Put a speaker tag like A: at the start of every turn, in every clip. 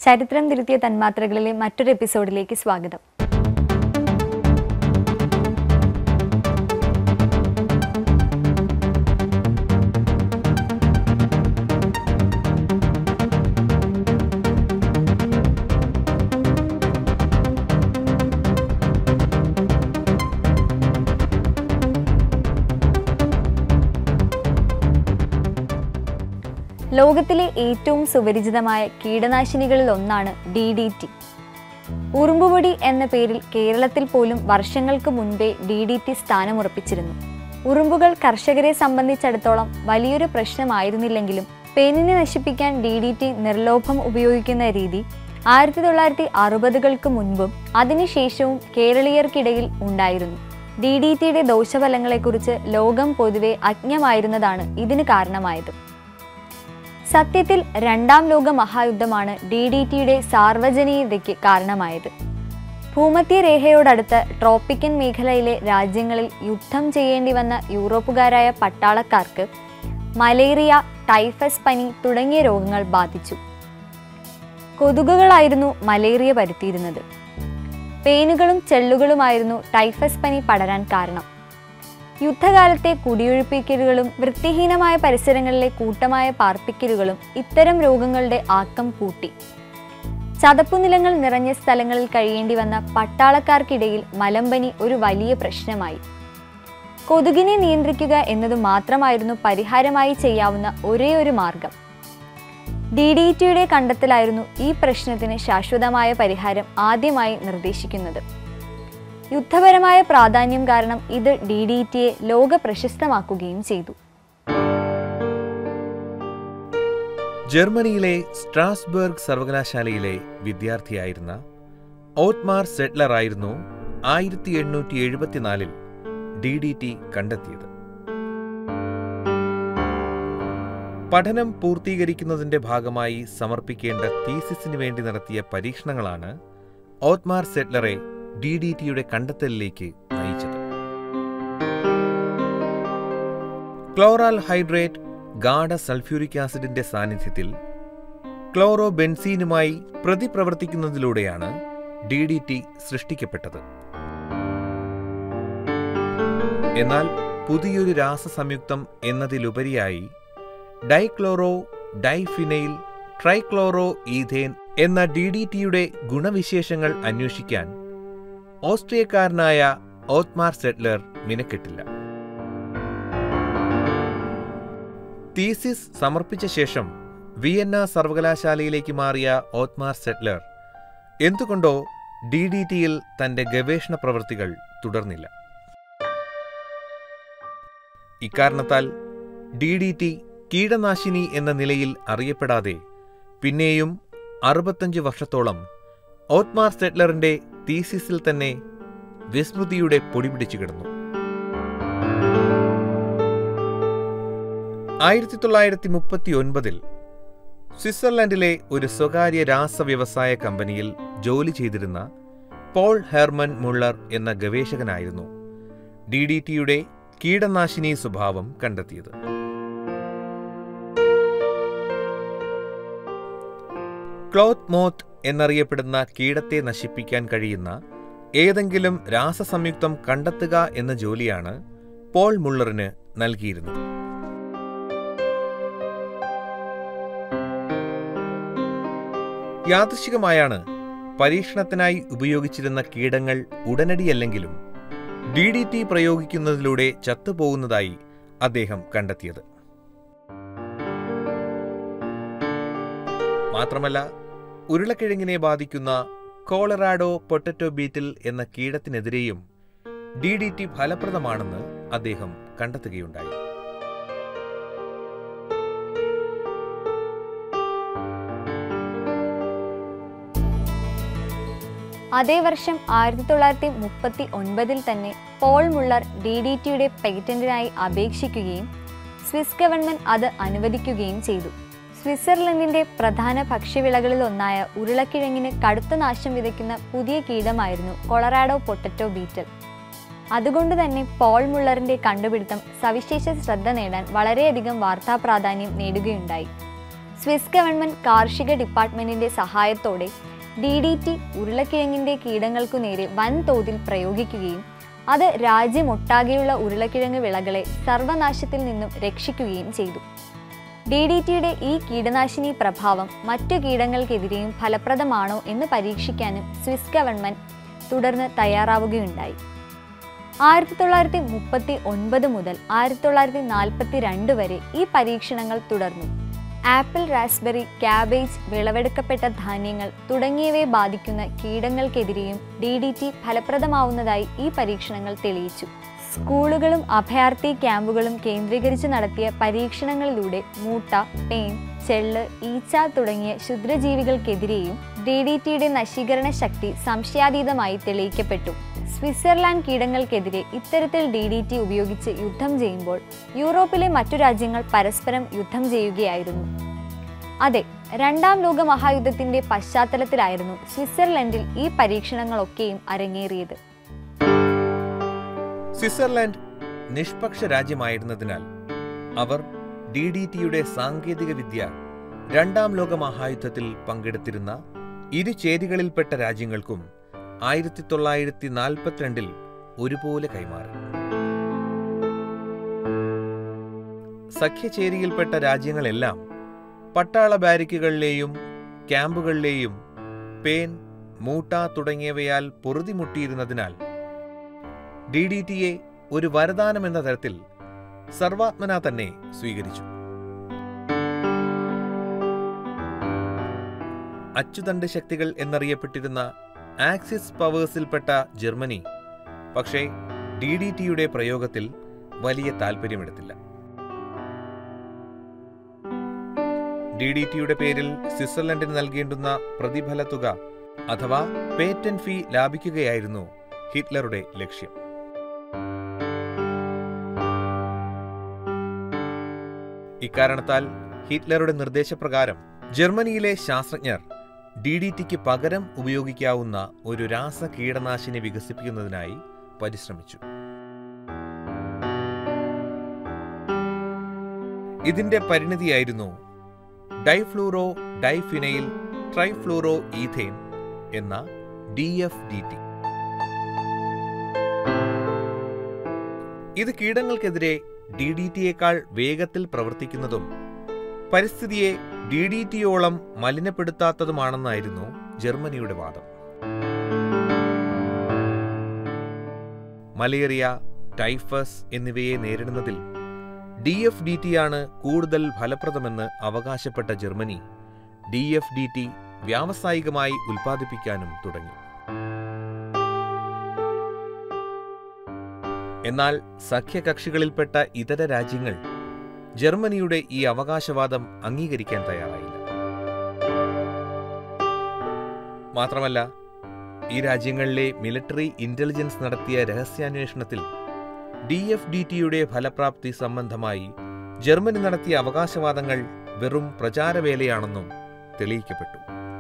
A: ചരിത്രം തിരുത്തിയ തന്മാത്രകളിലെ മറ്റൊരു എപ്പിസോഡിലേക്ക് സ്വാഗതം ലോകത്തിലെ ഏറ്റവും സുപരിചിതമായ കീടനാശിനികളിൽ ഒന്നാണ് ഡി ഡി ടി ഉറുമ്പുപൊടി എന്ന പേരിൽ കേരളത്തിൽ പോലും വർഷങ്ങൾക്ക് മുൻപേ ഡി ഡി ടി സ്ഥാനമുറപ്പിച്ചിരുന്നു ഉറുമ്പുകൾ കർഷകരെ സംബന്ധിച്ചിടത്തോളം വലിയൊരു പ്രശ്നമായിരുന്നില്ലെങ്കിലും പേനിനെ നശിപ്പിക്കാൻ ഡി ഡി ടി നിർലോഭം ഉപയോഗിക്കുന്ന രീതി ആയിരത്തി തൊള്ളായിരത്തി അറുപതുകൾക്ക് മുൻപും അതിനുശേഷവും കേരളീയർക്കിടയിൽ ഉണ്ടായിരുന്നു ഡി ഡി ടിയുടെ ദോഷഫലങ്ങളെക്കുറിച്ച് ലോകം പൊതുവെ അജ്ഞമായിരുന്നതാണ് ഇതിന് കാരണമായത് സത്യത്തിൽ രണ്ടാം ലോക മഹായുദ്ധമാണ് ഡി ഡി ടിയുടെ സാർവജനീയതയ്ക്ക് കാരണമായത് ഭൂമധ്യരേഖയോടടുത്ത് ട്രോപ്പിക്കൻ മേഖലയിലെ രാജ്യങ്ങളിൽ യുദ്ധം ചെയ്യേണ്ടി വന്ന യൂറോപ്പുകാരായ പട്ടാളക്കാർക്ക് മലേറിയ ടൈഫസ് പനി തുടങ്ങിയ രോഗങ്ങൾ ബാധിച്ചു കൊതുകുകളായിരുന്നു മലേറിയ പരത്തിയിരുന്നത് പേനുകളും ചെള്ളുകളുമായിരുന്നു ടൈഫസ് പനി പടരാൻ കാരണം യുദ്ധകാലത്തെ കുടിയൊഴിപ്പിക്കലുകളും വൃത്തിഹീനമായ പരിസരങ്ങളിലെ കൂട്ടമായ പാർപ്പിക്കലുകളും ഇത്തരം രോഗങ്ങളുടെ ആക്കം കൂട്ടി ചതപ്പുനിലങ്ങൾ നിറഞ്ഞ സ്ഥലങ്ങളിൽ കഴിയേണ്ടി വന്ന പട്ടാളക്കാർക്കിടയിൽ മലമ്പനി ഒരു വലിയ പ്രശ്നമായി കൊതുകിനെ നിയന്ത്രിക്കുക എന്നത് മാത്രമായിരുന്നു പരിഹാരമായി ചെയ്യാവുന്ന ഒരേ ഒരു മാർഗം ഡി ഡി ടിയുടെ കണ്ടെത്തലായിരുന്നു ഈ പ്രശ്നത്തിന് ശാശ്വതമായ പരിഹാരം ആദ്യമായി നിർദ്ദേശിക്കുന്നത് യുദ്ധപരമായ പ്രാധാന്യം കാരണം ഇത് ഡി ഡി ടിയെ ലോക പ്രശസ്തമാക്കുകയും ചെയ്തു
B: ജർമ്മനിയിലെ സ്ട്രാസ്ബർഗ് സർവകലാശാലയിലെ വിദ്യാർത്ഥിയായിരുന്ന ഓട്ട്മാർ സെറ്റ്ലർ ആയിരുന്നു ആയിരത്തി എണ്ണൂറ്റി എഴുപത്തിനാലിൽ ഡി ഡി ടി കണ്ടെത്തിയത് പഠനം പൂർത്തീകരിക്കുന്നതിന്റെ ഭാഗമായി സമർപ്പിക്കേണ്ട തീസിസിന് വേണ്ടി നടത്തിയ പരീക്ഷണങ്ങളാണ് ഓട്ട്മാർ സെറ്റ്ലറെ ഡി ഡി ടിയുടെ കണ്ടെത്തലിലേക്ക് നയിച്ചത് ക്ലോറാൽ ഹൈഡ്രേറ്റ് ഗാഢ സൾഫ്യൂരിക് ആസിഡിന്റെ സാന്നിധ്യത്തിൽ ക്ലോറോ ബെൻസീനുമായി പ്രതിപ്രവർത്തിക്കുന്നതിലൂടെയാണ് ഡി ഡി ടി സൃഷ്ടിക്കപ്പെട്ടത് എന്നാൽ പുതിയൊരു രാസസംയുക്തം എന്നതിലുപരിയായി ഡൈക്ലോറോ ഡൈഫിനൈൽ ട്രൈക്ലോറോ ഈഥേൻ എന്ന ഡി ഡി ടിയുടെ ഗുണവിശേഷങ്ങൾ അന്വേഷിക്കാൻ ഓസ്ട്രിയക്കാരനായ ഓത്മാർ സെറ്റ്ലർ മിനക്കെട്ടില്ല തീസിസ് സമർപ്പിച്ച ശേഷം വിയന്ന സർവകലാശാലയിലേക്ക് മാറിയ ഓത്മാർ സെറ്റ്ലർ എന്തുകൊണ്ടോ ഡി ഡി ടിയിൽ തന്റെ ഗവേഷണ പ്രവൃത്തികൾ തുടർന്നില്ല ഇക്കാരണത്താൽ ഡി ഡി ടി കീടനാശിനി എന്ന നിലയിൽ അറിയപ്പെടാതെ പിന്നെയും അറുപത്തഞ്ച് വർഷത്തോളം ഓത്മാർ സെറ്റ്ലറിന്റെ തീസിസിൽ തന്നെ വിസ്മൃതിയുടെ പൊടിപിടിച്ചു കിടന്നു ആയിരത്തി തൊള്ളായിരത്തി മുപ്പത്തി ഒൻപതിൽ സ്വിറ്റ്സർലൻഡിലെ ഒരു സ്വകാര്യ രാസവ്യവസായ കമ്പനിയിൽ ജോലി ചെയ്തിരുന്ന പോൾ ഹെർമൻ മുള്ളർ എന്ന ഗവേഷകനായിരുന്നു ഡി ഡി ടിയുടെ കീടനാശിനി സ്വഭാവം കണ്ടെത്തിയത് ക്ലോത്ത് മോത്ത് എന്നറിയപ്പെടുന്ന കീടത്തെ നശിപ്പിക്കാൻ കഴിയുന്ന ഏതെങ്കിലും രാസസംയുക്തം കണ്ടെത്തുക എന്ന ജോലിയാണ് പോൾ മുള്ളറിന് നൽകിയിരുന്നത് യാദൃശികമായാണ് പരീക്ഷണത്തിനായി ഉപയോഗിച്ചിരുന്ന കീടങ്ങൾ ഉടനടിയല്ലെങ്കിലും ഡി ഡി ടി പ്രയോഗിക്കുന്നതിലൂടെ ചത്തുപോകുന്നതായി അദ്ദേഹം കണ്ടെത്തിയത് മാത്രമല്ല ഉരുളക്കിഴങ്ങിനെ ബാധിക്കുന്ന കോളറാഡോ പൊട്ടറ്റോ ബീറ്റിൽ എന്ന കീടത്തിനെതിരെയും ഡി ഡി ടി ഫലപ്രദമാണെന്ന് അദ്ദേഹം കണ്ടെത്തുകയുണ്ടായി
A: അതേ വർഷം ആയിരത്തി തൊള്ളായിരത്തി മുപ്പത്തി ഒൻപതിൽ തന്നെ പോൾ മുള്ളർ ഡി ഡി ടിയുടെ പേറ്റന്റിനായി അപേക്ഷിക്കുകയും സ്വിസ് ഗവൺമെന്റ് അത് അനുവദിക്കുകയും ചെയ്തു സ്വിറ്റ്സർലൻഡിന്റെ പ്രധാന ഭക്ഷ്യവിളകളിൽ ഒന്നായ ഉരുളക്കിഴങ്ങിന് കടുത്ത നാശം വിതയ്ക്കുന്ന പുതിയ കീടമായിരുന്നു കൊളറാഡോ പൊട്ടറ്റോ ബീറ്റൽ അതുകൊണ്ട് തന്നെ പോൾ മുള്ളറിന്റെ കണ്ടുപിടുത്തം സവിശേഷ ശ്രദ്ധ നേടാൻ വളരെയധികം വാർത്താ പ്രാധാന്യം നേടുകയുണ്ടായി സ്വിസ് ഗവൺമെന്റ് കാർഷിക ഡിപ്പാർട്ട്മെന്റിന്റെ സഹായത്തോടെ ഡി ഡി ടി ഉരുളക്കിഴങ്ങിന്റെ കീടങ്ങൾക്കു നേരെ വൻതോതിൽ പ്രയോഗിക്കുകയും അത് രാജ്യമൊട്ടാകെയുള്ള ഉരുളക്കിഴങ്ങ് വിളകളെ സർവനാശത്തിൽ നിന്നും രക്ഷിക്കുകയും ചെയ്തു ഡി ഡി ടിയുടെ ഈ കീടനാശിനി പ്രഭാവം മറ്റു കീടങ്ങൾക്കെതിരെയും ഫലപ്രദമാണോ എന്ന് പരീക്ഷിക്കാനും സ്വിസ് ഗവൺമെന്റ് തുടർന്ന് തയ്യാറാവുകയുണ്ടായി ആയിരത്തി തൊള്ളായിരത്തി മുപ്പത്തി ഒൻപത് മുതൽ ആയിരത്തി തൊള്ളായിരത്തി നാൽപ്പത്തി രണ്ട് വരെ ഈ പരീക്ഷണങ്ങൾ തുടർന്നു ആപ്പിൾ റാസ്ബെറി ക്യാബേജ് വിളവെടുക്കപ്പെട്ട ധാന്യങ്ങൾ തുടങ്ങിയവയെ ബാധിക്കുന്ന കീടങ്ങൾക്കെതിരെയും ഡി ഡി ടി ഫലപ്രദമാവുന്നതായി ഈ പരീക്ഷണങ്ങൾ തെളിയിച്ചു സ്കൂളുകളും അഭയാർത്ഥി ക്യാമ്പുകളും കേന്ദ്രീകരിച്ച് നടത്തിയ പരീക്ഷണങ്ങളിലൂടെ മൂട്ട പേൻ ചെള്ള് ഈച്ച തുടങ്ങിയ ക്ഷുദ്രജീവികൾക്കെതിരെയും ഡി ഡി ടിയുടെ നശീകരണ ശക്തി സംശയാതീതമായി തെളിയിക്കപ്പെട്ടു സ്വിറ്റ്സർലാൻഡ് കീടങ്ങൾക്കെതിരെ ഇത്തരത്തിൽ ഡി ഡി ടി ഉപയോഗിച്ച് യുദ്ധം ചെയ്യുമ്പോൾ യൂറോപ്പിലെ മറ്റു രാജ്യങ്ങൾ പരസ്പരം യുദ്ധം ചെയ്യുകയായിരുന്നു അതെ രണ്ടാം ലോക മഹായുദ്ധത്തിന്റെ പശ്ചാത്തലത്തിലായിരുന്നു സ്വിറ്റ്സർലൻഡിൽ ഈ പരീക്ഷണങ്ങളൊക്കെയും അരങ്ങേറിയത്
B: സ്വിറ്റ്സർലാൻഡ് നിഷ്പക്ഷ രാജ്യമായിരുന്നതിനാൽ അവർ ഡി ഡി ടിയുടെ സാങ്കേതിക വിദ്യ രണ്ടാം ലോക മഹായുദ്ധത്തിൽ പങ്കെടുത്തിരുന്ന ഇരു ചേരികളിൽപ്പെട്ട രാജ്യങ്ങൾക്കും ആയിരത്തി തൊള്ളായിരത്തി നാൽപ്പത്തിരണ്ടിൽ ഒരുപോലെ കൈമാറി സഖ്യചേരിയിൽപ്പെട്ട രാജ്യങ്ങളെല്ലാം പട്ടാള ബാരിക്കുകളിലെയും ക്യാമ്പുകളിലെയും പേൻ മൂട്ട തുടങ്ങിയവയാൽ പൊറുതിമുട്ടിയിരുന്നതിനാൽ ഡി ഡി ടിയെ ഒരു വരദാനം എന്ന തരത്തിൽ സർവാത്മന തന്നെ സ്വീകരിച്ചു അച്ചുതണ്ട് ശക്തികൾ എന്നറിയപ്പെട്ടിരുന്ന ആക്സിസ് പവേഴ്സിൽപ്പെട്ട ജർമ്മനി പക്ഷേ ഡി ഡി ടിയുടെ പ്രയോഗത്തിൽ വലിയ താൽപ്പര്യമെടുത്തില്ല ഡി ഡി ടിയുടെ പേരിൽ സ്വിറ്റ്സർലൻഡിന് നൽകേണ്ടുന്ന പ്രതിഫല തുക അഥവാ പേറ്റന്റ് ഫീ ലാഭിക്കുകയായിരുന്നു ഹിറ്റ്ലറുടെ ലക്ഷ്യം ഇക്കാരണത്താൽ ഹിറ്റ്ലറുടെ നിർദ്ദേശപ്രകാരം ജർമ്മനിയിലെ ശാസ്ത്രജ്ഞർ ഡി ഡി ടിക്ക് പകരം ഉപയോഗിക്കാവുന്ന ഒരു രാസ കീടനാശിനി വികസിപ്പിക്കുന്നതിനായി പരിശ്രമിച്ചു ഇതിന്റെ പരിണിതിയായിരുന്നു ഡൈഫ്ലൂറോ ഡൈഫിനൈൽ ട്രൈഫ്ലൂറോ ഈഥേൻ എന്ന ഡി എഫ് ഡി ടി ഇത് കീടങ്ങൾക്കെതിരെ ഡി ഡി ടിയേക്കാൾ വേഗത്തിൽ പ്രവർത്തിക്കുന്നതും പരിസ്ഥിതിയെ ഡി ഡി ടിയോളം മലിനപ്പെടുത്താത്തതുമാണെന്നായിരുന്നു ജർമ്മനിയുടെ വാദം മലേറിയ ടൈഫസ് എന്നിവയെ നേരിടുന്നതിൽ ഡി എഫ് ഡി ടി ആണ് കൂടുതൽ ഫലപ്രദമെന്ന് അവകാശപ്പെട്ട Germany D F D T വ്യാവസായികമായി ഉൽപ്പാദിപ്പിക്കാനും തുടങ്ങി എന്നാൽ സഖ്യകക്ഷികളിൽപ്പെട്ട ഇതര രാജ്യങ്ങൾ ജർമ്മനിയുടെ ഈ അവകാശവാദം അംഗീകരിക്കാൻ തയ്യാറായില്ല മാത്രമല്ല ഈ രാജ്യങ്ങളിലെ മിലിറ്ററി ഇന്റലിജൻസ് നടത്തിയ രഹസ്യാന്വേഷണത്തിൽ ഡി എഫ് ഡി ടിയുടെ ഫലപ്രാപ്തി സംബന്ധമായി ജർമ്മനി നടത്തിയ അവകാശവാദങ്ങൾ വെറും പ്രചാരവേലയാണെന്നും തെളിയിക്കപ്പെട്ടു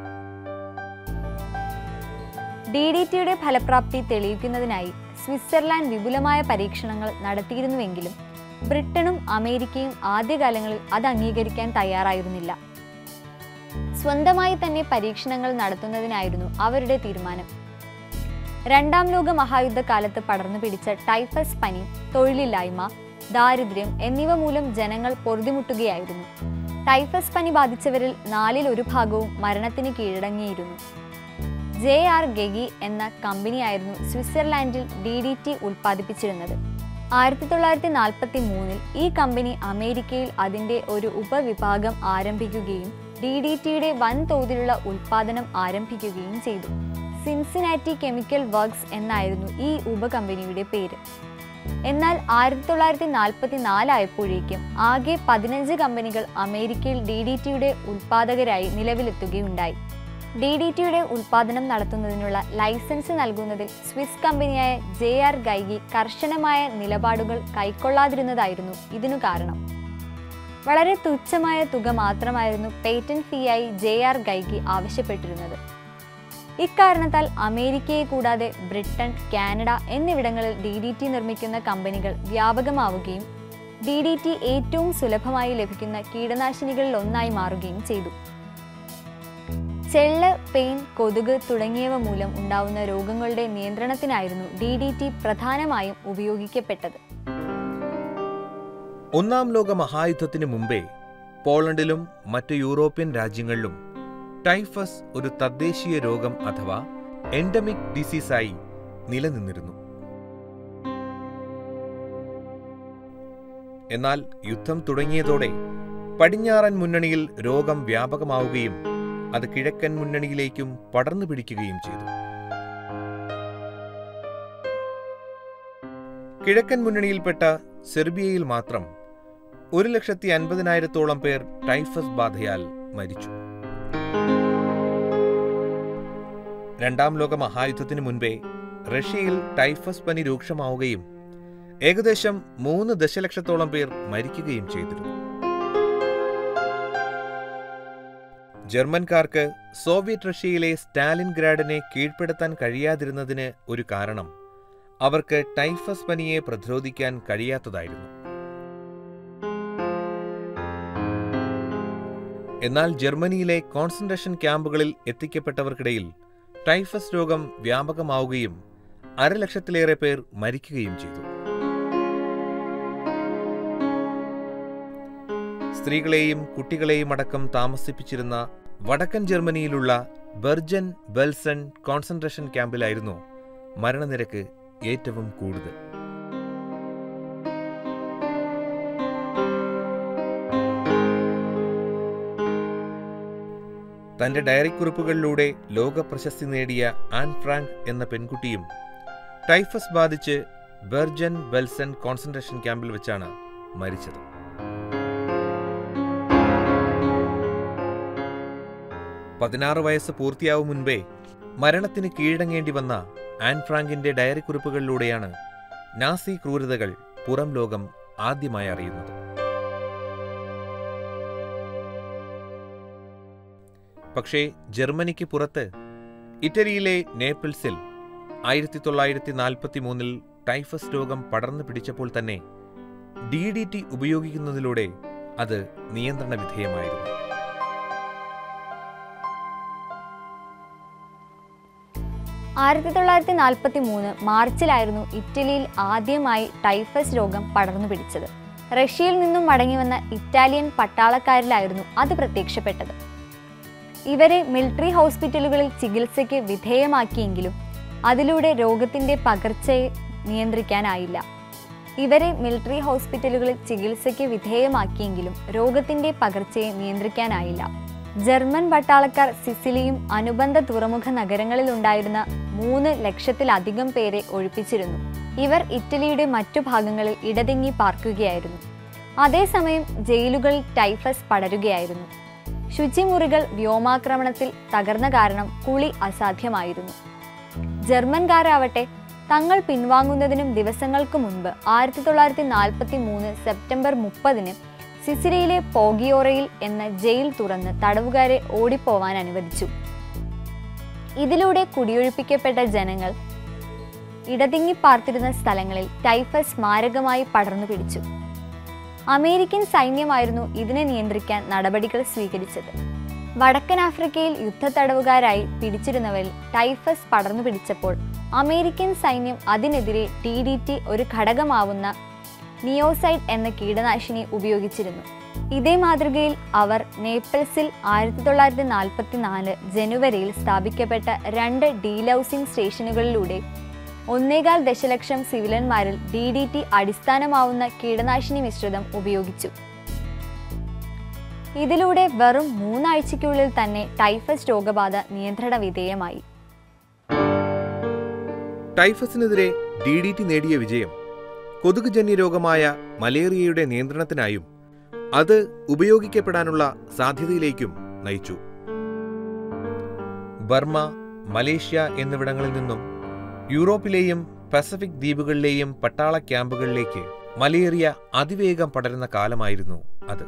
A: ഡി ഡി ടിയുടെ ഫലപ്രാപ്തി തെളിയിക്കുന്നതിനായി സ്വിറ്റ്സർലാൻഡ് വിപുലമായ പരീക്ഷണങ്ങൾ നടത്തിയിരുന്നുവെങ്കിലും ബ്രിട്ടനും അമേരിക്കയും ആദ്യകാലങ്ങളിൽ അത് അംഗീകരിക്കാൻ തയ്യാറായിരുന്നില്ല സ്വന്തമായി തന്നെ പരീക്ഷണങ്ങൾ നടത്തുന്നതിനായിരുന്നു അവരുടെ തീരുമാനം രണ്ടാം ലോക മഹായുദ്ധകാലത്ത് പടർന്നു പിടിച്ച ടൈഫസ് പനി തൊഴിലില്ലായ്മ ദാരിദ്ര്യം എന്നിവ മൂലം ജനങ്ങൾ പൊറുതിമുട്ടുകയായിരുന്നു ടൈഫസ് പനി ബാധിച്ചവരിൽ നാലിൽ ഒരു ഭാഗവും മരണത്തിന് കീഴടങ്ങിയിരുന്നു ജെ ആർ ഗെഗി എന്ന കമ്പനിയായിരുന്നു സ്വിറ്റ്സർലാൻഡിൽ ഡി ഡി ടി ഉൽപ്പാദിപ്പിച്ചിരുന്നത് ആയിരത്തി തൊള്ളായിരത്തി നാൽപ്പത്തി മൂന്നിൽ ഈ കമ്പനി അമേരിക്കയിൽ അതിൻ്റെ ഒരു ഉപവിഭാഗം ആരംഭിക്കുകയും ഡി ഡി ടിയുടെ വൻതോതിലുള്ള ഉൽപ്പാദനം ആരംഭിക്കുകയും ചെയ്തു സിൻസിനാറ്റി കെമിക്കൽ വർക്ക്സ് എന്നായിരുന്നു ഈ ഉപകമ്പനിയുടെ പേര് എന്നാൽ ആയിരത്തി തൊള്ളായിരത്തി നാൽപ്പത്തി നാലായപ്പോഴേക്കും ആകെ പതിനഞ്ച് കമ്പനികൾ അമേരിക്കയിൽ ഡി ഡി ടിയുടെ ഉൽപ്പാദകരായി നിലവിലെത്തുകയുണ്ടായി ഡി ഡി ടിയുടെ ഉൽപ്പാദനം നടത്തുന്നതിനുള്ള ലൈസൻസ് നൽകുന്നതിൽ സ്വിസ് കമ്പനിയായ ജെ ആർ ഗൈഗി കർശനമായ നിലപാടുകൾ കൈക്കൊള്ളാതിരുന്നതായിരുന്നു ഇതിനു കാരണം വളരെ തുച്ഛമായ തുക മാത്രമായിരുന്നു പേറ്റന്റ് ഫീയായി ജെ ആർ ഗൈഗി ആവശ്യപ്പെട്ടിരുന്നത് ഇക്കാരണത്താൽ അമേരിക്കയെ കൂടാതെ ബ്രിട്ടൻ കാനഡ എന്നിവിടങ്ങളിൽ ഡി ഡി ടി നിർമ്മിക്കുന്ന കമ്പനികൾ വ്യാപകമാവുകയും ഡി ഡി ടി ഏറ്റവും സുലഭമായി ലഭിക്കുന്ന കീടനാശിനികളിൽ ഒന്നായി മാറുകയും ചെയ്തു ചെള്ള് പെയിൻ കൊതുക് തുടങ്ങിയവ മൂലം ഉണ്ടാവുന്ന രോഗങ്ങളുടെ നിയന്ത്രണത്തിനായിരുന്നു ഡി ഡി ടി പ്രധാനമായും ഉപയോഗിക്കപ്പെട്ടത്
B: ഒന്നാം ലോക മഹായുദ്ധത്തിന് മുമ്പേ പോളണ്ടിലും മറ്റ് യൂറോപ്യൻ രാജ്യങ്ങളിലും ടൈഫസ് ഒരു തദ്ദേശീയ രോഗം അഥവാ എൻഡമിക് ഡിസീസായി നിലനിന്നിരുന്നു എന്നാൽ യുദ്ധം തുടങ്ങിയതോടെ പടിഞ്ഞാറൻ മുന്നണിയിൽ രോഗം വ്യാപകമാവുകയും അത് കിഴക്കൻ മുന്നണിയിലേക്കും പടർന്നു പിടിക്കുകയും ചെയ്തു കിഴക്കൻ മുന്നണിയിൽപ്പെട്ട സെർബിയയിൽ മാത്രം ഒരു ലക്ഷത്തി അൻപതിനായിരത്തോളം പേർ ടൈഫസ് ബാധയാൽ മരിച്ചു രണ്ടാം ലോക മഹായുദ്ധത്തിന് മുൻപേ റഷ്യയിൽ ടൈഫസ് പനി രൂക്ഷമാവുകയും ഏകദേശം മൂന്ന് ദശലക്ഷത്തോളം പേർ മരിക്കുകയും ചെയ്തിരുന്നു ജർമ്മൻകാർക്ക് സോവിയറ്റ് റഷ്യയിലെ സ്റ്റാലിൻഗ്രാഡിനെ കീഴ്പ്പെടുത്താൻ കഴിയാതിരുന്നതിന് ഒരു കാരണം അവർക്ക് ടൈഫസ് പനിയെ പ്രതിരോധിക്കാൻ കഴിയാത്തതായിരുന്നു എന്നാൽ ജർമ്മനിയിലെ കോൺസെൻട്രേഷൻ ക്യാമ്പുകളിൽ എത്തിക്കപ്പെട്ടവർക്കിടയിൽ ടൈഫസ് രോഗം വ്യാപകമാവുകയും അരലക്ഷത്തിലേറെ പേർ മരിക്കുകയും ചെയ്തു സ്ത്രീകളെയും കുട്ടികളെയും അടക്കം താമസിപ്പിച്ചിരുന്ന വടക്കൻ ജർമ്മനിയിലുള്ള ബെർജൻ ബെൽസൺ കോൺസെൻട്രേഷൻ ക്യാമ്പിലായിരുന്നു മരണനിരക്ക് ഏറ്റവും കൂടുതൽ തന്റെ ഡയറിക്കുറിപ്പുകളിലൂടെ ലോക പ്രശസ്തി നേടിയ ആൻ ഫ്രാങ്ക് എന്ന പെൺകുട്ടിയും ടൈഫസ് ബാധിച്ച് ബെർജൻ ബെൽസൺ കോൺസെൻട്രേഷൻ ക്യാമ്പിൽ വെച്ചാണ് മരിച്ചത് പതിനാറ് വയസ്സ് പൂർത്തിയാവും മുൻപേ മരണത്തിന് കീഴടങ്ങേണ്ടി വന്ന ആൻ ഫ്രാങ്കിന്റെ ഡയറിക്കുറിപ്പുകളിലൂടെയാണ് നാസി ക്രൂരതകൾ പുറം ലോകം ആദ്യമായി അറിയുന്നത് പക്ഷേ ജർമ്മനിക്ക് പുറത്ത് ഇറ്റലിയിലെ നേപ്പിൾസിൽ ആയിരത്തി തൊള്ളായിരത്തി നാൽപ്പത്തി മൂന്നിൽ ടൈഫസ് രോഗം പടർന്നു പിടിച്ചപ്പോൾ തന്നെ ഡി ഡി ടി ഉപയോഗിക്കുന്നതിലൂടെ അത് നിയന്ത്രണ വിധേയമായിരുന്നു
A: ആയിരത്തി തൊള്ളായിരത്തി നാൽപ്പത്തി മൂന്ന് മാർച്ചിലായിരുന്നു ഇറ്റലിയിൽ ആദ്യമായി ടൈഫസ് രോഗം പടർന്നു പിടിച്ചത് റഷ്യയിൽ നിന്നും മടങ്ങിവന്ന ഇറ്റാലിയൻ പട്ടാളക്കാരിലായിരുന്നു അത് പ്രത്യക്ഷപ്പെട്ടത് ഇവരെ മിലിറ്ററി ഹോസ്പിറ്റലുകളിൽ ചികിത്സയ്ക്ക് വിധേയമാക്കിയെങ്കിലും അതിലൂടെ രോഗത്തിന്റെ പകർച്ചയെ നിയന്ത്രിക്കാനായില്ല ഇവരെ മിലിറ്ററി ഹോസ്പിറ്റലുകളിൽ ചികിത്സയ്ക്ക് വിധേയമാക്കിയെങ്കിലും രോഗത്തിന്റെ പകർച്ചയെ നിയന്ത്രിക്കാനായില്ല ജർമ്മൻ പട്ടാളക്കാർ സിസിലിയും അനുബന്ധ തുറമുഖ നഗരങ്ങളിൽ ഉണ്ടായിരുന്ന മൂന്ന് ലക്ഷത്തിലധികം പേരെ ഒഴിപ്പിച്ചിരുന്നു ഇവർ ഇറ്റലിയുടെ മറ്റു ഭാഗങ്ങളിൽ ഇടതിങ്ങി പാർക്കുകയായിരുന്നു അതേസമയം ജയിലുകളിൽ ടൈഫസ് പടരുകയായിരുന്നു ശുചിമുറികൾ വ്യോമാക്രമണത്തിൽ തകർന്ന കാരണം കുളി അസാധ്യമായിരുന്നു ജർമ്മൻകാരാവട്ടെ തങ്ങൾ പിൻവാങ്ങുന്നതിനും ദിവസങ്ങൾക്ക് മുൻപ് ആയിരത്തി തൊള്ളായിരത്തി നാൽപ്പത്തി മൂന്ന് സെപ്റ്റംബർ മുപ്പതിന് സിസിലിയിലെ പോഗിയോറയിൽ എന്ന ജയിൽ തുറന്ന് തടവുകാരെ ഓടിപ്പോവാൻ അനുവദിച്ചു ഇതിലൂടെ കുടിയൊഴിപ്പിക്കപ്പെട്ട ജനങ്ങൾ ഇടതിങ്ങി പാർത്തിരുന്ന സ്ഥലങ്ങളിൽ ടൈഫസ് മാരകമായി പടർന്നു പിടിച്ചു അമേരിക്കൻ സൈന്യമായിരുന്നു ഇതിനെ നിയന്ത്രിക്കാൻ നടപടികൾ സ്വീകരിച്ചത് വടക്കൻ ആഫ്രിക്കയിൽ യുദ്ധത്തടവുകാരായി പിടിച്ചിരുന്നവരിൽ ടൈഫസ് പടർന്നു പിടിച്ചപ്പോൾ അമേരിക്കൻ സൈന്യം അതിനെതിരെ ടി ഡി ടി ഒരു ഘടകമാവുന്ന നിയോസൈഡ് എന്ന കീടനാശിനി ഉപയോഗിച്ചിരുന്നു ഇതേ മാതൃകയിൽ അവർ നേപ്പിൾസിൽ ആയിരത്തി തൊള്ളായിരത്തി നാൽപ്പത്തി നാല് ജനുവരിയിൽ സ്ഥാപിക്കപ്പെട്ട രണ്ട് ഡീലൗസിംഗ് സ്റ്റേഷനുകളിലൂടെ ഒന്നേകാൽ ദശലക്ഷം സിവിലന്മാരിൽ ഡി ഡി ടി അടിസ്ഥാനമാവുന്ന കീടനാശിനി മിശ്രിതം ഉപയോഗിച്ചു ഇതിലൂടെ വെറും മൂന്നാഴ്ചയ്ക്കുള്ളിൽ തന്നെ ടൈഫസ് രോഗബാധ നിയന്ത്രണ വിധേയമായി
B: ടൈഫസിനെതിരെ ഡി ഡി ടി നേടിയ വിജയം കൊതുകുജന്യ രോഗമായ മലേറിയയുടെ നിയന്ത്രണത്തിനായും അത് ഉപയോഗിക്കപ്പെടാനുള്ള സാധ്യതയിലേക്കും നയിച്ചു ബർമ മലേഷ്യ എന്നിവിടങ്ങളിൽ നിന്നും യൂറോപ്പിലെയും പസഫിക് ദ്വീപുകളിലെയും പട്ടാള ക്യാമ്പുകളിലേക്ക് മലേറിയ അതിവേഗം പടരുന്ന കാലമായിരുന്നു അത്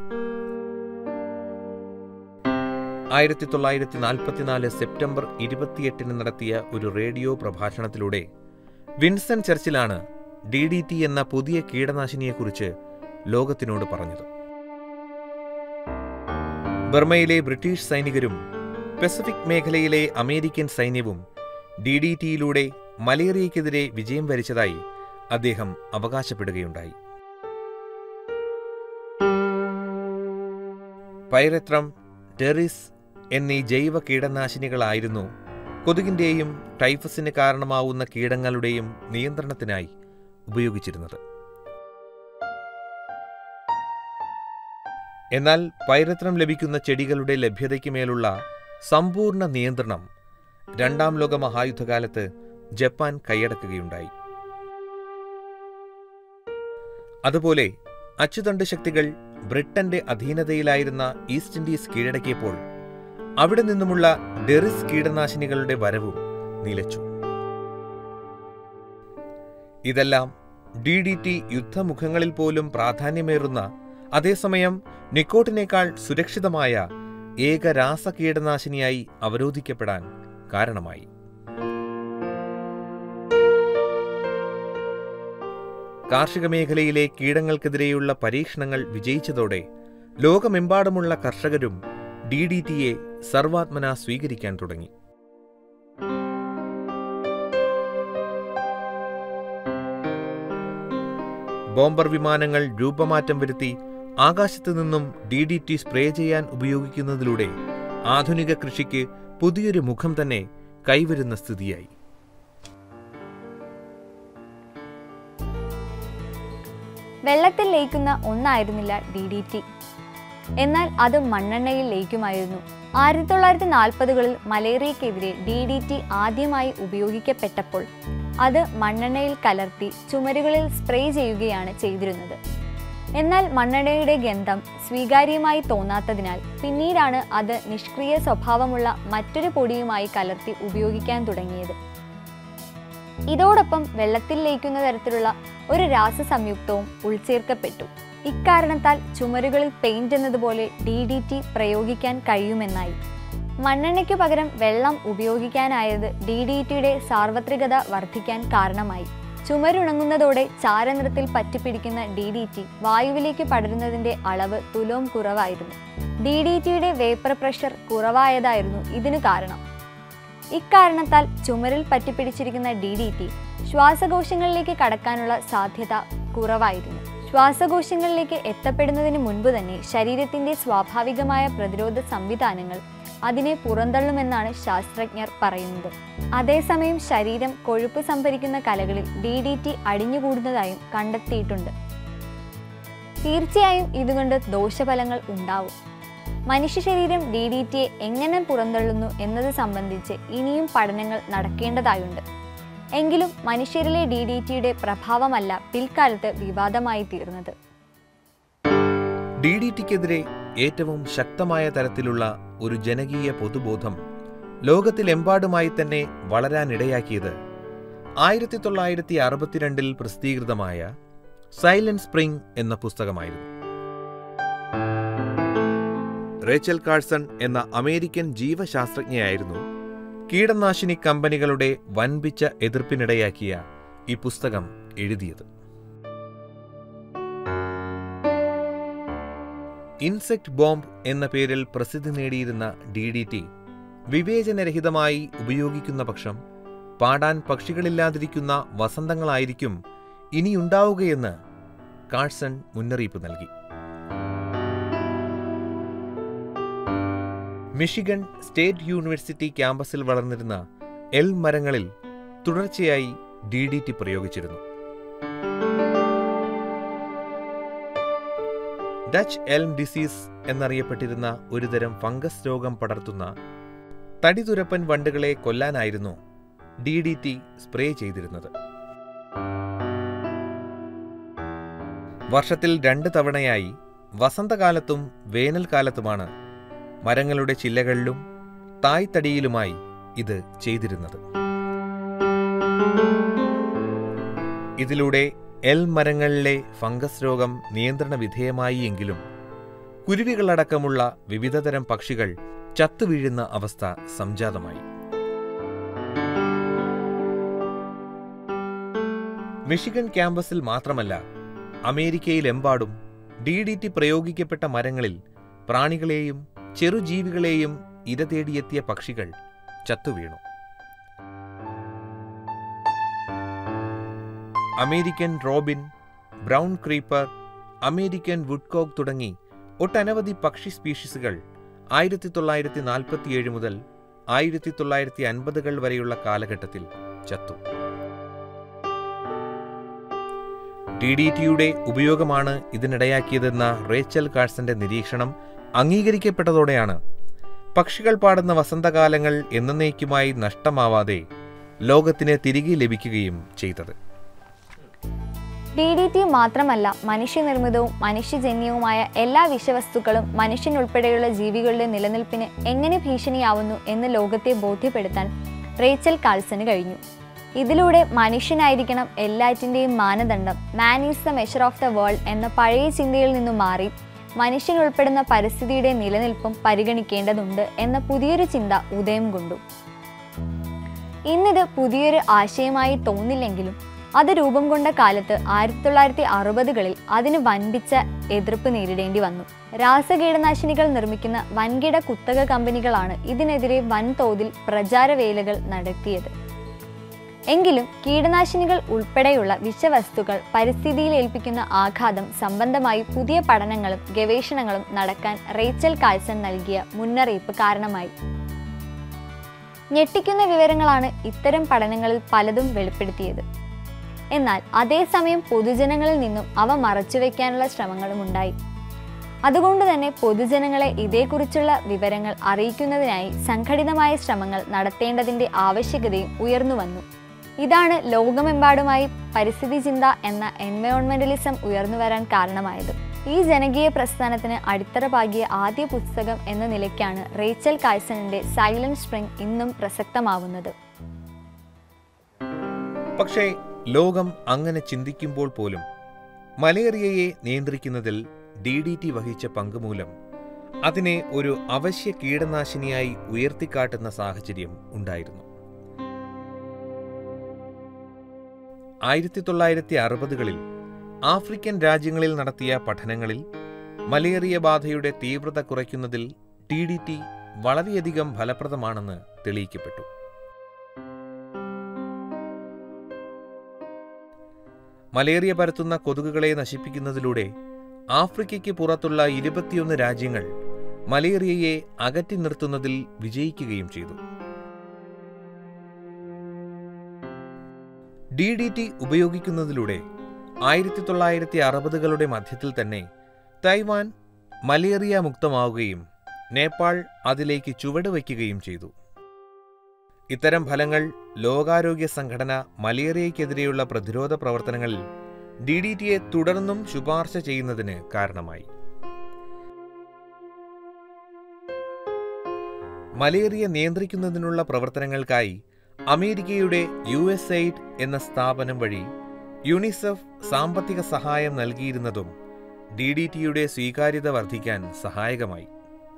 B: ആയിരത്തി തൊള്ളായിരത്തി നാൽപ്പത്തിനാല് സെപ്റ്റംബർ ഇരുപത്തിയെട്ടിന് നടത്തിയ ഒരു റേഡിയോ പ്രഭാഷണത്തിലൂടെ വിൻസൺ ചർച്ചിലാണ് ഡി ഡി ടി എന്ന പുതിയ കീടനാശിനിയെക്കുറിച്ച് ലോകത്തിനോട് പറഞ്ഞത് ബർമയിലെ ബ്രിട്ടീഷ് സൈനികരും പസഫിക് മേഖലയിലെ അമേരിക്കൻ സൈന്യവും ഡി ഡി ടിയിലൂടെ മലേറിയയ്ക്കെതിരെ വിജയം വരിച്ചതായി അദ്ദേഹം അവകാശപ്പെടുകയുണ്ടായി പൈരത്രം ടെറിസ് എന്നീ ജൈവ കീടനാശിനികളായിരുന്നു കൊതുകിന്റെയും ടൈഫസിന് കാരണമാവുന്ന കീടങ്ങളുടെയും നിയന്ത്രണത്തിനായി ഉപയോഗിച്ചിരുന്നത് എന്നാൽ പൈരത്രം ലഭിക്കുന്ന ചെടികളുടെ ലഭ്യതയ്ക്ക് മേലുള്ള സമ്പൂർണ്ണ നിയന്ത്രണം രണ്ടാം ലോക മഹായുദ്ധകാലത്ത് ജപ്പാൻ കൈയടക്കുകയുണ്ടായി അതുപോലെ അച്ചുതണ്ട് ശക്തികൾ ബ്രിട്ടന്റെ അധീനതയിലായിരുന്ന ഈസ്റ്റ് ഇൻഡീസ് കീഴടക്കിയപ്പോൾ അവിടെ നിന്നുമുള്ള ഡെറിസ് കീടനാശിനികളുടെ വരവും നിലച്ചു ഇതെല്ലാം ഡി ഡി ടി യുദ്ധമുഖങ്ങളിൽ പോലും പ്രാധാന്യമേറുന്ന അതേസമയം നിക്കോട്ടിനേക്കാൾ സുരക്ഷിതമായ ഏക രാസ കീടനാശിനിയായി അവരോധിക്കപ്പെടാൻ കാരണമായി കാർഷിക മേഖലയിലെ കീടങ്ങൾക്കെതിരെയുള്ള പരീക്ഷണങ്ങൾ വിജയിച്ചതോടെ ലോകമെമ്പാടുമുള്ള കർഷകരും ഡി ഡി ടിയെ സർവാത്മന സ്വീകരിക്കാൻ തുടങ്ങി ബോംബർ വിമാനങ്ങൾ രൂപമാറ്റം വരുത്തി ആകാശത്തു നിന്നും ഡി ഡി ടി സ്പ്രേ ചെയ്യാൻ ഉപയോഗിക്കുന്നതിലൂടെ ആധുനിക കൃഷിക്ക് പുതിയൊരു മുഖം തന്നെ കൈവരുന്ന സ്ഥിതിയായി
A: വെള്ളത്തിൽ ലയിക്കുന്ന ഒന്നായിരുന്നില്ല ഡി ഡി ടി എന്നാൽ അത് മണ്ണെണ്ണയിൽ ലയിക്കുമായിരുന്നു ആയിരത്തി തൊള്ളായിരത്തി നാൽപ്പതുകളിൽ മലേറിയക്കെതിരെ ഡി ഡി ടി ആദ്യമായി ഉപയോഗിക്കപ്പെട്ടപ്പോൾ അത് മണ്ണെണ്ണയിൽ കലർത്തി ചുമരുകളിൽ സ്പ്രേ ചെയ്യുകയാണ് ചെയ്തിരുന്നത് എന്നാൽ മണ്ണെണ്ണയുടെ ഗന്ധം സ്വീകാര്യമായി തോന്നാത്തതിനാൽ പിന്നീടാണ് അത് നിഷ്ക്രിയ സ്വഭാവമുള്ള മറ്റൊരു പൊടിയുമായി കലർത്തി ഉപയോഗിക്കാൻ തുടങ്ങിയത് ഇതോടൊപ്പം വെള്ളത്തിൽ ലയിക്കുന്ന തരത്തിലുള്ള ഒരു രാസസംയുക്തവും ഉൾച്ചേർക്കപ്പെട്ടു ഇക്കാരണത്താൽ ചുമരുകളിൽ പെയിന്റ് എന്നതുപോലെ ഡി ഡി ടി പ്രയോഗിക്കാൻ കഴിയുമെന്നായി മണ്ണെണ്ണയ്ക്കു പകരം വെള്ളം ഉപയോഗിക്കാനായത് ഡി ഡി ടിയുടെ സാർവത്രികത വർദ്ധിക്കാൻ കാരണമായി ചുമരുണങ്ങുന്നതോടെ ചാരനിറത്തിൽ പറ്റിപ്പിടിക്കുന്ന ഡി ഡി ടി വായുവിലേക്ക് പടരുന്നതിന്റെ അളവ് തുലവും കുറവായിരുന്നു ഡി ഡി ടിയുടെ വേപ്പർ പ്രഷർ കുറവായതായിരുന്നു ഇതിനു കാരണം ഇക്കാരണത്താൽ ചുമരിൽ പറ്റിപ്പിടിച്ചിരിക്കുന്ന ഡി ഡി ടി ശ്വാസകോശങ്ങളിലേക്ക് കടക്കാനുള്ള സാധ്യത കുറവായിരുന്നു ശ്വാസകോശങ്ങളിലേക്ക് എത്തപ്പെടുന്നതിന് മുൻപ് തന്നെ ശരീരത്തിന്റെ സ്വാഭാവികമായ പ്രതിരോധ സംവിധാനങ്ങൾ അതിനെ പുറന്തള്ളുമെന്നാണ് ശാസ്ത്രജ്ഞർ പറയുന്നത് അതേസമയം ശരീരം കൊഴുപ്പ് സംഭരിക്കുന്ന കലകളിൽ ഡി ഡി ടി അടിഞ്ഞുകൂടുന്നതായും കണ്ടെത്തിയിട്ടുണ്ട് തീർച്ചയായും ഇതുകൊണ്ട് ദോഷഫലങ്ങൾ ഉണ്ടാവും മനുഷ്യ ശരീരം ഡി ഡി ടിയെ എങ്ങനെ പുറന്തള്ളുന്നു എന്നത് സംബന്ധിച്ച് ഇനിയും പഠനങ്ങൾ നടക്കേണ്ടതായുണ്ട് എങ്കിലും മനുഷ്യരിലെ ഡി ഡി ടിയുടെ പ്രഭാവമല്ല പിൽക്കാലത്ത് വിവാദമായി തീർന്നത്
B: ഡി ഡി ടിക്കെതിരെ ഏറ്റവും ശക്തമായ തരത്തിലുള്ള ഒരു ജനകീയ പൊതുബോധം ലോകത്തിലെമ്പാടുമായി തന്നെ വളരാനിടയാക്കിയത് ആയിരത്തി തൊള്ളായിരത്തി അറുപത്തിരണ്ടിൽ പ്രസിദ്ധീകൃതമായ സൈലന്റ് സ്പ്രിംഗ് എന്ന പുസ്തകമായിരുന്നു റേച്ചൽ കാഴ്സൺ എന്ന അമേരിക്കൻ ജീവശാസ്ത്രജ്ഞയായിരുന്നു കീടനാശിനി കമ്പനികളുടെ വൻപിച്ച എതിർപ്പിനിടയാക്കിയ ഈ പുസ്തകം എഴുതിയത് ഇൻസെക്ട് ബോംബ് എന്ന പേരിൽ പ്രസിദ്ധി നേടിയിരുന്ന ഡി ഡി ടി വിവേചനരഹിതമായി ഉപയോഗിക്കുന്ന പക്ഷം പാടാൻ പക്ഷികളില്ലാതിരിക്കുന്ന വസന്തങ്ങളായിരിക്കും ഇനിയുണ്ടാവുകയെന്ന് കാഴ്സൺ മുന്നറിയിപ്പ് നൽകി മിഷിഗൺ സ്റ്റേറ്റ് യൂണിവേഴ്സിറ്റി ക്യാമ്പസിൽ വളർന്നിരുന്ന എൽ മരങ്ങളിൽ തുടർച്ചയായി ഡി ഡി ടി പ്രയോഗിച്ചിരുന്നു ഡച്ച് എൽം ഡിസീസ് എന്നറിയപ്പെട്ടിരുന്ന ഒരുതരം ഫംഗസ് രോഗം പടർത്തുന്ന തടിതുരപ്പൻ വണ്ടുകളെ കൊല്ലാനായിരുന്നു ഡി ഡി ടി സ്പ്രേ ചെയ്തിരുന്നത് വർഷത്തിൽ രണ്ട് തവണയായി വസന്തകാലത്തും വേനൽക്കാലത്തുമാണ് മരങ്ങളുടെ ചില്ലകളിലും തായ്തടിയിലുമായി ഇത് ചെയ്തിരുന്നത് ഇതിലൂടെ എൽ മരങ്ങളിലെ ഫംഗസ് രോഗം നിയന്ത്രണ വിധേയമായി എങ്കിലും കുരുവികളടക്കമുള്ള വിവിധതരം പക്ഷികൾ ചത്തുവീഴുന്ന അവസ്ഥ സംജാതമായി മിഷിഗൺ ക്യാമ്പസിൽ മാത്രമല്ല അമേരിക്കയിലെമ്പാടും ഡി ഡി ടി പ്രയോഗിക്കപ്പെട്ട മരങ്ങളിൽ പ്രാണികളെയും ചെറുജീവികളെയും ഇര തേടിയെത്തിയ പക്ഷികൾ ചത്തുവീണു American robin brown creeper American woodcock തുടങ്ങി ഒട്ടനവധി പക്ഷി സ്പീഷീസുകൾ ആയിരത്തി തൊള്ളായിരത്തി നാൽപ്പത്തിയേഴ് മുതൽ ആയിരത്തി തൊള്ളായിരത്തി അൻപതുകൾ വരെയുള്ള കാലഘട്ടത്തിൽ ചത്തു ഡി ഡി ടിയുടെ ഉപയോഗമാണ് ഇതിനിടയാക്കിയതെന്ന റേച്ചൽ കാഴ്സന്റെ നിരീക്ഷണം അംഗീകരിക്കപ്പെട്ടതോടെയാണ് പക്ഷികൾ പാടുന്ന വസന്തകാലങ്ങൾ എന്നേക്കുമായി നഷ്ടമാവാതെ ലോകത്തിന് തിരികെ ലഭിക്കുകയും ചെയ്തത്
A: ഡി ഡി ടി മാത്രമല്ല മനുഷ്യനിർമ്മിതവും മനുഷ്യജന്യവുമായ എല്ലാ വിഷവസ്തുക്കളും മനുഷ്യൻ ഉൾപ്പെടെയുള്ള ജീവികളുടെ നിലനിൽപ്പിന് എങ്ങനെ ഭീഷണിയാവുന്നു എന്ന് ലോകത്തെ ബോധ്യപ്പെടുത്താൻ റേച്ചൽ കാൾസന് കഴിഞ്ഞു ഇതിലൂടെ മനുഷ്യനായിരിക്കണം എല്ലാറ്റിൻ്റെയും മാനദണ്ഡം man is the measure of the world എന്ന പഴയ ചിന്തയിൽ നിന്നും മാറി മനുഷ്യൻ ഉൾപ്പെടുന്ന പരിസ്ഥിതിയുടെ നിലനിൽപ്പും പരിഗണിക്കേണ്ടതുണ്ട് എന്ന പുതിയൊരു ചിന്ത ഉദയം കൊണ്ടു ഇന്നിത് പുതിയൊരു ആശയമായി തോന്നില്ലെങ്കിലും അത് രൂപം കൊണ്ട കാലത്ത് ആയിരത്തി തൊള്ളായിരത്തി അറുപതുകളിൽ അതിന് വൻപിച്ച എതിർപ്പ് നേരിടേണ്ടി വന്നു രാസകീടനാശിനികൾ നിർമ്മിക്കുന്ന വൻകിട കുത്തക കമ്പനികളാണ് ഇതിനെതിരെ വൻതോതിൽ പ്രചാരവേലകൾ നടത്തിയത് എങ്കിലും കീടനാശിനികൾ ഉൾപ്പെടെയുള്ള വിഷവസ്തുക്കൾ പരിസ്ഥിതിയിൽ ഏൽപ്പിക്കുന്ന ആഘാതം സംബന്ധമായി പുതിയ പഠനങ്ങളും ഗവേഷണങ്ങളും നടക്കാൻ റേച്ചൽ കാഴ്സൺ നൽകിയ മുന്നറിയിപ്പ് കാരണമായി ഞെട്ടിക്കുന്ന വിവരങ്ങളാണ് ഇത്തരം പഠനങ്ങളിൽ പലതും വെളിപ്പെടുത്തിയത് എന്നാൽ അതേസമയം പൊതുജനങ്ങളിൽ നിന്നും അവ മറച്ചുവെക്കാനുള്ള ശ്രമങ്ങളും ഉണ്ടായി അതുകൊണ്ട് തന്നെ പൊതുജനങ്ങളെ ഇതേക്കുറിച്ചുള്ള വിവരങ്ങൾ അറിയിക്കുന്നതിനായി സംഘടിതമായ ശ്രമങ്ങൾ നടത്തേണ്ടതിന്റെ ആവശ്യകതയും ഉയർന്നു വന്നു ഇതാണ് ലോകമെമ്പാടുമായി പരിസ്ഥിതി ചിന്ത എന്ന എൻവയോൺമെന്റലിസം ഉയർന്നു വരാൻ കാരണമായത് ഈ ജനകീയ പ്രസ്ഥാനത്തിന് അടിത്തറ പാകിയ ആദ്യ പുസ്തകം എന്ന നിലയ്ക്കാണ് റേച്ചൽ കായ്സണിന്റെ സൈലന്റ് സ്പ്രിംഗ് ഇന്നും പ്രസക്തമാവുന്നത്
B: പക്ഷേ ലോകം അങ്ങനെ ചിന്തിക്കുമ്പോൾ പോലും മലേറിയയെ നിയന്ത്രിക്കുന്നതിൽ ഡി ഡി ടി വഹിച്ച പങ്കുമൂലം അതിനെ ഒരു അവശ്യ കീടനാശിനിയായി ഉയർത്തിക്കാട്ടുന്ന സാഹചര്യം ഉണ്ടായിരുന്നു ആയിരത്തി തൊള്ളായിരത്തി അറുപതുകളിൽ ആഫ്രിക്കൻ രാജ്യങ്ങളിൽ നടത്തിയ പഠനങ്ങളിൽ മലേറിയ ബാധയുടെ തീവ്രത കുറയ്ക്കുന്നതിൽ ടി ഡി ടി വളരെയധികം ഫലപ്രദമാണെന്ന് തെളിയിക്കപ്പെട്ടു മലേറിയ പരത്തുന്ന കൊതുകുകളെ നശിപ്പിക്കുന്നതിലൂടെ ആഫ്രിക്കയ്ക്ക് പുറത്തുള്ള ഇരുപത്തിയൊന്ന് രാജ്യങ്ങൾ മലേറിയയെ അകറ്റി നിർത്തുന്നതിൽ വിജയിക്കുകയും ചെയ്തു ഡി ഡി ടി ഉപയോഗിക്കുന്നതിലൂടെ ആയിരത്തി തൊള്ളായിരത്തി അറുപതുകളുടെ മധ്യത്തിൽ തന്നെ തൈവാൻ മലേറിയ മുക്തമാവുകയും നേപ്പാൾ അതിലേക്ക് ചുവട് വയ്ക്കുകയും ചെയ്തു ഇത്തരം ഫലങ്ങൾ ലോകാരോഗ്യ സംഘടന മലേറിയയ്ക്കെതിരെയുള്ള പ്രതിരോധ പ്രവർത്തനങ്ങളിൽ ഡി ഡി ടിയെ തുടർന്നും ശുപാർശ ചെയ്യുന്നതിന് കാരണമായി മലേറിയ നിയന്ത്രിക്കുന്നതിനുള്ള പ്രവർത്തനങ്ങൾക്കായി അമേരിക്കയുടെ യു എസ് എയ്ഡ് എന്ന സ്ഥാപനം വഴി യുണിസെഫ് സാമ്പത്തിക സഹായം നൽകിയിരുന്നതും ഡി ഡി ടിയുടെ സ്വീകാര്യത വർദ്ധിക്കാൻ സഹായകമായി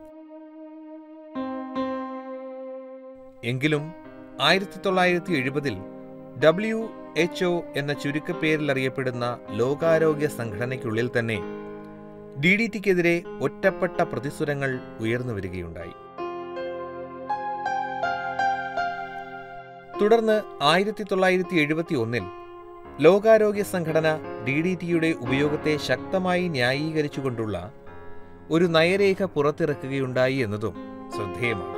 B: എങ്കിലും ആയിരത്തി തൊള്ളായിരത്തി എഴുപതിൽ ഡബ്ല്യു എച്ച് ഒ എന്ന ചുരുക്കപ്പേരിൽ അറിയപ്പെടുന്ന ലോകാരോഗ്യ സംഘടനയ്ക്കുള്ളിൽ തന്നെ ഡി ഡി ടിക്കെതിരെ ഒറ്റപ്പെട്ട പ്രതിസ്വരങ്ങൾ ഉയർന്നു വരികയുണ്ടായി തുടർന്ന് ആയിരത്തി തൊള്ളായിരത്തി എഴുപത്തി ഒന്നിൽ ലോകാരോഗ്യ സംഘടന ഡി ഡി ടിയുടെ ഉപയോഗത്തെ ശക്തമായി ന്യായീകരിച്ചുകൊണ്ടുള്ള ഒരു നയരേഖ പുറത്തിറക്കുകയുണ്ടായി എന്നതും ശ്രദ്ധേയമാണ്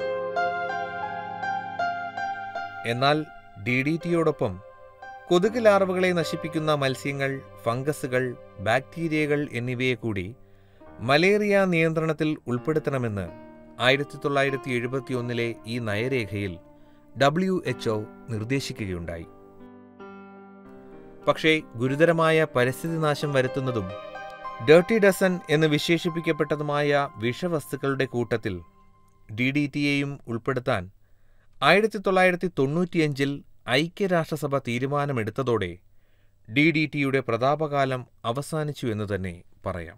B: എന്നാൽ ഡി ഡി ടിയോടൊപ്പം കൊതുക് ലാർവകളെ നശിപ്പിക്കുന്ന മത്സ്യങ്ങൾ ഫംഗസുകൾ ബാക്ടീരിയകൾ എന്നിവയെ കൂടി മലേറിയ നിയന്ത്രണത്തിൽ ഉൾപ്പെടുത്തണമെന്ന് ആയിരത്തി തൊള്ളായിരത്തി എഴുപത്തിയൊന്നിലെ ഈ നയരേഖയിൽ ഡബ്ല്യു എച്ച് നിർദ്ദേശിക്കുകയുണ്ടായി പക്ഷേ ഗുരുതരമായ പരിസ്ഥിതി നാശം വരുത്തുന്നതും ഡേർട്ടി ഡസൻ എന്ന് വിശേഷിപ്പിക്കപ്പെട്ടതുമായ വിഷവസ്തുക്കളുടെ കൂട്ടത്തിൽ ഡി ഡി ടിയെയും ഉൾപ്പെടുത്താൻ ആയിരത്തി തൊള്ളായിരത്തി തൊണ്ണൂറ്റിയഞ്ചിൽ ഐക്യരാഷ്ട്രസഭ തീരുമാനമെടുത്തതോടെ ഡി ഡി ടിയുടെ പ്രതാപകാലം അവസാനിച്ചു എന്ന് തന്നെ പറയാം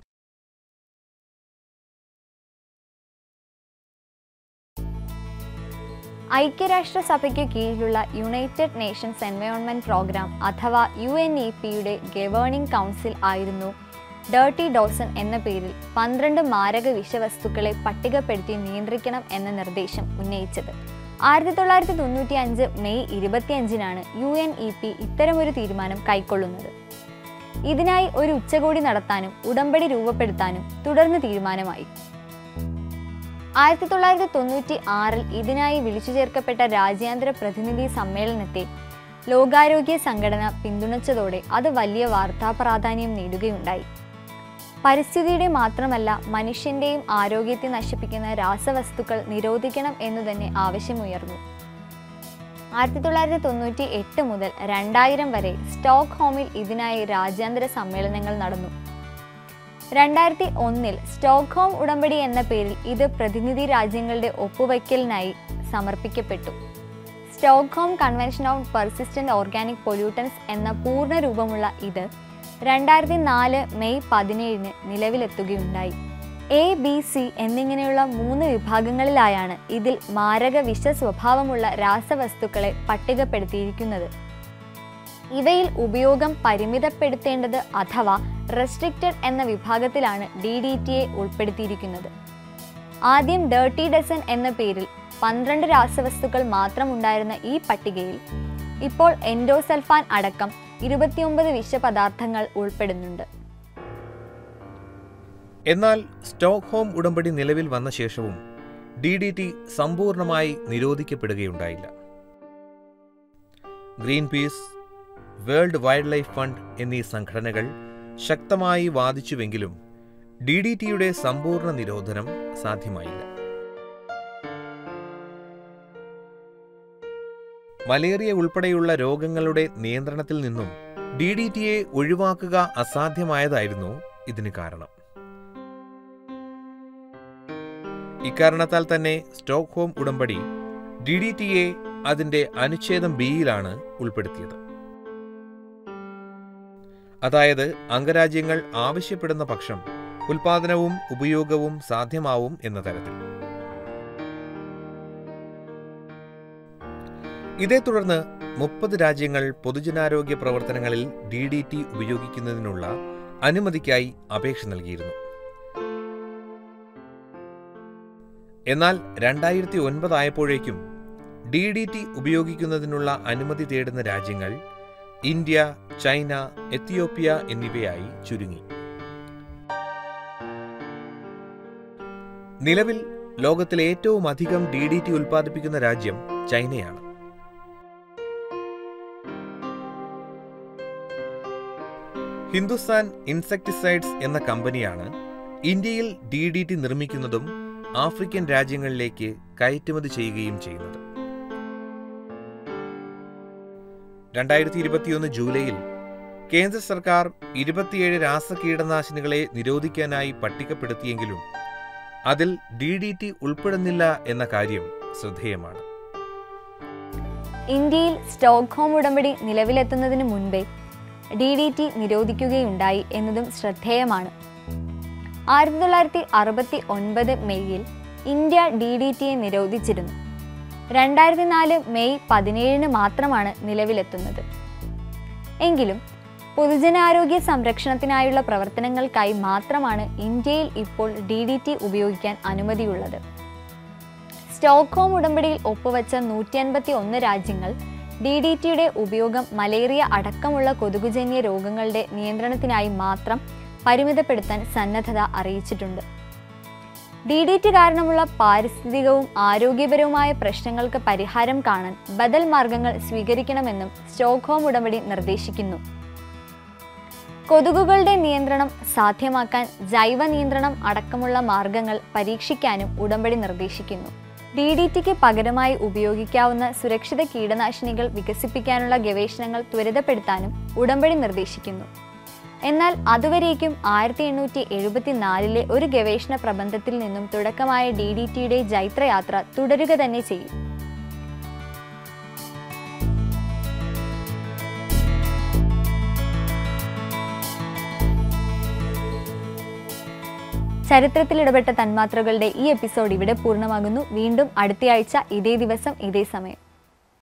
A: ഐക്യരാഷ്ട്രസഭയ്ക്ക് കീഴിലുള്ള യുണൈറ്റഡ് നേഷൻസ് എൻവയോൺമെന്റ് പ്രോഗ്രാം അഥവാ യു എൻ ഇ പിയുടെ ഗവേണിംഗ് കൗൺസിൽ ആയിരുന്നു ഡേർട്ടി ഡോസൺ എന്ന പേരിൽ പന്ത്രണ്ട് മാരക വിഷവസ്തുക്കളെ പട്ടികപ്പെടുത്തി നിയന്ത്രിക്കണം എന്ന നിർദ്ദേശം ഉന്നയിച്ചത് ആയിരത്തി തൊള്ളായിരത്തി തൊണ്ണൂറ്റി അഞ്ച് മെയ് ഇരുപത്തിയഞ്ചിനാണ് യു എൻ ഇ പി ഇത്തരമൊരു തീരുമാനം കൈക്കൊള്ളുന്നത് ഇതിനായി ഒരു ഉച്ചകോടി നടത്താനും ഉടമ്പടി രൂപപ്പെടുത്താനും തുടർന്ന് തീരുമാനമായി ആയിരത്തി തൊള്ളായിരത്തി തൊണ്ണൂറ്റി ആറിൽ ഇതിനായി വിളിച്ചു ചേർക്കപ്പെട്ട രാജ്യാന്തര പ്രതിനിധി സമ്മേളനത്തെ ലോകാരോഗ്യ സംഘടന പിന്തുണച്ചതോടെ അത് വലിയ വാർത്താ പ്രാധാന്യം നേടുകയുണ്ടായി പരിസ്ഥിതിയുടെ മാത്രമല്ല മനുഷ്യന്റെയും ആരോഗ്യത്തെ നശിപ്പിക്കുന്ന രാസവസ്തുക്കൾ നിരോധിക്കണം എന്നു തന്നെ ആവശ്യമുയർന്നു ആയിരത്തി തൊള്ളായിരത്തി തൊണ്ണൂറ്റി എട്ട് മുതൽ രണ്ടായിരം വരെ സ്റ്റോക്ക് ഹോമിൽ ഇതിനായി രാജ്യാന്തര സമ്മേളനങ്ങൾ നടന്നു രണ്ടായിരത്തി ഒന്നിൽ സ്റ്റോക്ക്ഹോം ഉടമ്പടി എന്ന പേരിൽ ഇത് പ്രതിനിധി രാജ്യങ്ങളുടെ ഒപ്പുവയ്ക്കലിനായി സമർപ്പിക്കപ്പെട്ടു Stockholm convention on persistent organic pollutants എന്ന പൂർണ്ണ രൂപമുള്ള ഇത് രണ്ടായിരത്തി നാല് മെയ് പതിനേഴിന് നിലവിലെത്തുകയുണ്ടായി എ ബി സി എന്നിങ്ങനെയുള്ള മൂന്ന് വിഭാഗങ്ങളിലായാണ് ഇതിൽ മാരക വിഷ സ്വഭാവമുള്ള രാസവസ്തുക്കളെ പട്ടികപ്പെടുത്തിയിരിക്കുന്നത് ഇവയിൽ ഉപയോഗം പരിമിതപ്പെടുത്തേണ്ടത് അഥവാ റെസ്ട്രിക്റ്റഡ് എന്ന വിഭാഗത്തിലാണ് ഡി ഡി ടിയെ ഉൾപ്പെടുത്തിയിരിക്കുന്നത് ആദ്യം ഡേർട്ടി ഡസൻ എന്ന പേരിൽ പന്ത്രണ്ട് രാസവസ്തുക്കൾ മാത്രമുണ്ടായിരുന്ന ഈ പട്ടികയിൽ ഇപ്പോൾ എൻഡോസൾഫാൻ അടക്കം ഇരുപത്തിയൊമ്പത് വിഷപദാർത്ഥങ്ങൾ ഉൾപ്പെടുന്നുണ്ട്
B: എന്നാൽ സ്റ്റോക്ക്ഹോം ഉടമ്പടി നിലവിൽ വന്ന ശേഷവും ഡി ഡി ടി സമ്പൂർണമായി നിരോധിക്കപ്പെടുകയുണ്ടായില്ല Greenpeace world wildlife fund എന്നീ സംഘടനകൾ ശക്തമായി വാദിച്ചുവെങ്കിലും ഡി ഡി ടിയുടെ സമ്പൂർണ്ണ നിരോധനം സാധ്യമായില്ല മലേറിയ ഉൾപ്പെടെയുള്ള രോഗങ്ങളുടെ നിയന്ത്രണത്തിൽ നിന്നും ഡി ഡി ടിയെ ഒഴിവാക്കുക അസാധ്യമായതായിരുന്നു ഇതിന് കാരണം ഇക്കാരണത്താൽ തന്നെ സ്റ്റോക്ക്ഹോം ഉടമ്പടി ഡി ഡി ടിയെ അതിന്റെ അനുച്ഛേദം ബിയിലാണ് ഉൾപ്പെടുത്തിയത് അതായത് അംഗരാജ്യങ്ങൾ ആവശ്യപ്പെടുന്ന പക്ഷം ഉൽപാദനവും ഉപയോഗവും സാധ്യമാവും എന്ന തരത്തിൽ ഇതേ തുടർന്ന് മുപ്പത് രാജ്യങ്ങൾ പൊതുജനാരോഗ്യ പ്രവർത്തനങ്ങളിൽ ഡി ഡി ടി ഉപയോഗിക്കുന്നതിനുള്ള അനുമതിക്കായി അപേക്ഷ നൽകിയിരുന്നു എന്നാൽ രണ്ടായിരത്തി ഒൻപതായപ്പോഴേക്കും ഡി ഡി ടി ഉപയോഗിക്കുന്നതിനുള്ള അനുമതി തേടുന്ന രാജ്യങ്ങൾ ഇന്ത്യ ചൈന എത്തിയോപ്യ എന്നിവയായി ചുരുങ്ങി നിലവിൽ ലോകത്തിലെ ഏറ്റവും അധികം ഡി ഡി ടി ഉൽപ്പാദിപ്പിക്കുന്ന രാജ്യം ചൈനയാണ് ഹിന്ദുസ്ഥാൻ ഇൻസെക്ടിസൈഡ്സ് എന്ന കമ്പനിയാണ് ഇന്ത്യയിൽ ഡി ഡി ടി നിർമ്മിക്കുന്നതും ആഫ്രിക്കൻ രാജ്യങ്ങളിലേക്ക് കയറ്റുമതി ചെയ്യുകയും ചെയ്യുന്നത് രണ്ടായിരത്തി ഇരുപത്തിയൊന്ന് ജൂലൈയിൽ കേന്ദ്ര സർക്കാർ ഇരുപത്തിയേഴ് രാസകീടനാശിനികളെ നിരോധിക്കാനായി പട്ടികപ്പെടുത്തിയെങ്കിലും അതിൽ ഡി ഡി ടി ഉൾപ്പെടുന്നില്ല എന്ന കാര്യം ശ്രദ്ധേയമാണ്
A: ഇന്ത്യയിൽ സ്റ്റോക്ക്ഹോം ഉടമ്പടി നിലവിലെത്തുന്നതിന് മുൻപേ ഡി ഡി ടി നിരോധിക്കുകയുണ്ടായി എന്നതും ശ്രദ്ധേയമാണ് ആയിരത്തി തൊള്ളായിരത്തി അറുപത്തി ഒൻപത് മെയ്യിൽ ഇന്ത്യ ഡി ഡി ടിയെ നിരോധിച്ചിരുന്നു രണ്ടായിരത്തി നാല് മെയ് പതിനേഴിന് മാത്രമാണ് നിലവിലെത്തുന്നത് എങ്കിലും പൊതുജനാരോഗ്യ സംരക്ഷണത്തിനായുള്ള പ്രവർത്തനങ്ങൾക്കായി മാത്രമാണ് ഇന്ത്യയിൽ ഇപ്പോൾ ഡി ഡി ടി ഉപയോഗിക്കാൻ അനുമതിയുള്ളത് സ്റ്റോക്ക്ഹോം ഉടമ്പടിയിൽ ഒപ്പുവെച്ച നൂറ്റി അൻപത്തി ഒന്ന് രാജ്യങ്ങൾ ഡി ഡി ടിയുടെ ഉപയോഗം മലേറിയ അടക്കമുള്ള കൊതുകുജന്യ രോഗങ്ങളുടെ നിയന്ത്രണത്തിനായി മാത്രം പരിമിതപ്പെടുത്താൻ സന്നദ്ധത അറിയിച്ചിട്ടുണ്ട് ഡി ഡി ടി കാരണമുള്ള പാരിസ്ഥിതികവും ആരോഗ്യപരവുമായ പ്രശ്നങ്ങൾക്ക് പരിഹാരം കാണാൻ ബദൽ മാർഗങ്ങൾ സ്വീകരിക്കണമെന്നും സ്റ്റോക്ക്ഹോം ഉടമ്പടി നിർദ്ദേശിക്കുന്നു കൊതുകുകളുടെ നിയന്ത്രണം സാധ്യമാക്കാൻ ജൈവ നിയന്ത്രണം അടക്കമുള്ള മാർഗങ്ങൾ പരീക്ഷിക്കാനും ഉടമ്പടി നിർദ്ദേശിക്കുന്നു ഡി ഡി ടിക്ക് പകരമായി ഉപയോഗിക്കാവുന്ന സുരക്ഷിത കീടനാശിനികൾ വികസിപ്പിക്കാനുള്ള ഗവേഷണങ്ങൾ ത്വരിതപ്പെടുത്താനും ഉടമ്പടി നിർദ്ദേശിക്കുന്നു എന്നാൽ അതുവരേക്കും ആയിരത്തി എണ്ണൂറ്റി എഴുപത്തിനാലിലെ ഒരു ഗവേഷണ പ്രബന്ധത്തിൽ നിന്നും തുടക്കമായ ഡി ഡി ടിയുടെ ജൈത്രയാത്ര തുടരുക തന്നെ ചെയ്യും ചരിത്രത്തിൽ ഇടപെട്ട തന്മാത്രകളുടെ ഈ എപ്പിസോഡ് ഇവിടെ പൂർണ്ണമാകുന്നു വീണ്ടും അടുത്തയാഴ്ച ഇതേ ദിവസം ഇതേ സമയം